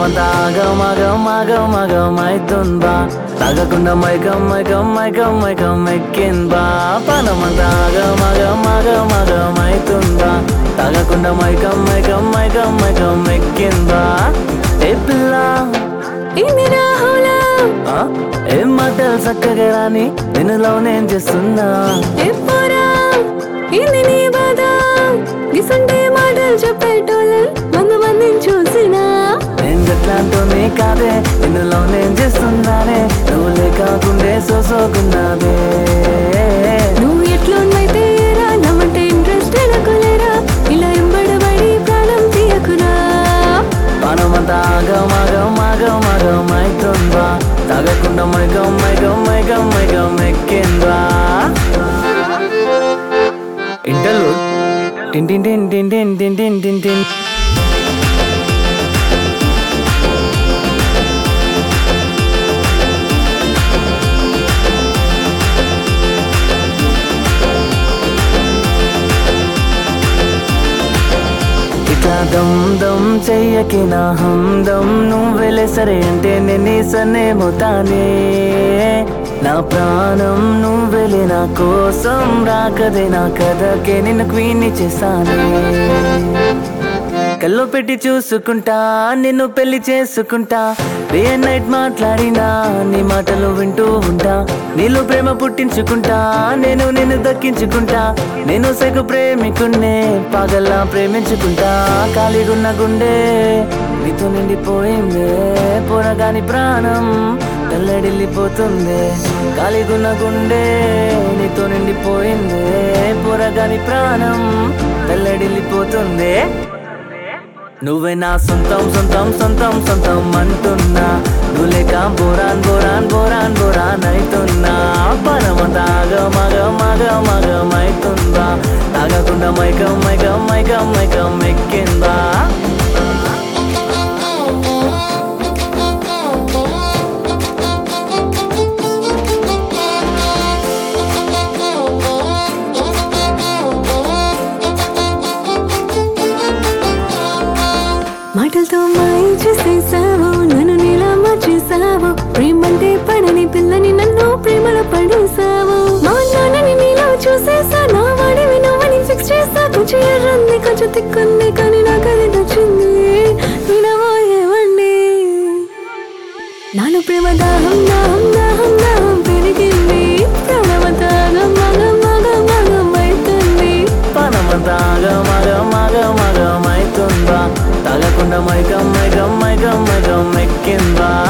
పనమంతా ఆగం ఆగం ఆగం ఆగం అయితుందా తాగకుండా మైకం మైకం మైకం మైకం ఎక్కిందా పనమంతా ఆగం ఆగం ఆగం ఆగం అయితుందా తాగకుండా మైకం మైకం మైకం మైకం ఎక్కిందా ఏ పిల్ల ఇది రాహులా ఆ? ఏం మాటలు చక్కగా రాని నిన్నులో నేను చేస్తున్నా ఎప్పుడా ఇది నీ బాధ గిసంటే మాటలు చెప్పేటోళ్ళు వంద మందిని చూసినా నేను గట్లాంటోనే కాదే నిన్నులో నేను చేస్తున్నానే నువ్వు లేకాకుండే సోసోకున్నాదే నువ్వు ఎట్లున్నైతే రా నమ్మంటే ఇంట్రెస్ట్ ఎనకులేరా ఇలా ఎంబడబడి ప్రాణం తీయకురా పనమంతా ఆగం ఆగం ఆగం ఆగం అవుతుందా తాగకుండా మైకం మైకం మైకం మైకం ఎక్కిందా ఇంటర్లు టిన్ టిన్ టిన్ టిన్ టిన్ టిన్ టిన్ టిన్ టిన్ ఇట్లా దమ్ దమ్ చెయ్యకి నా హందం నువ్వెలే సరే అంటే నేను సన్నేమవుతానే నా ప్రాణం నువ్వెలే నా కోసం రాకదే నా కథకే నిన్ను క్వీన్ని చేశానే కల్లో పెట్టి చూసుకుంటా నిన్ను పెళ్లి చేసుకుంటా డే అండ్ నైట్ మాట్లాడినా నీ మాటలు వింటూ ఉంటా నీలో ప్రేమ పుట్టించుకుంటా నేను నిన్ను దక్కించుకుంటా నేను సగ ప్రేమికున్నే పగల్లా ప్రేమించుకుంటా ఖాళీగున్న గుండె నీతో నిండిపోయిందే పోరగాని ప్రాణం తెల్లడిల్లిపోతుంది ఖాళీగున్న గుండె నీతో నిండిపోయిందే పోరగాని ప్రాణం తెల్లడిల్లిపోతుంది నువ్వే నా సొంతం సొంతం సొంతం సొంతం అంటున్నా నువ్వు లేక బోరాన్ బోరాన్ బోరాన్ బోరాన్ అవుతున్నా పరమంత ఆగం ఆగం ఆగం ఆగం అవుతుందా తాగకుండా మైకం మైకం మైకం మైకం ఎక్కిందా మాటలతో మాయ చేసేసావు నన్ను నీలా మార్చేసావు ప్రేమంటే పడని పిల్లని నన్ను ప్రేమలో పడేసావు మా నాన్నని నీలో చూసేసా నా వాడివి నువ్వని ఫిక్స్ చేసా కొంచెం ఎర్రంది కొంచెం తిక్కుంది కానీ నాకు అది నచ్చింది వినబోయేవండి నాలో ప్రేమ దాహం దాహం దాహం దాహం పెరిగింది ప్రాణమతాగం మగం మగం మగం అవుతుంది పరమంత ఆగం ఆగం ఆగం ఆగం అవుతుందా తాగకుండా మైకం మైకం మైకం మైకం ఎక్కిందా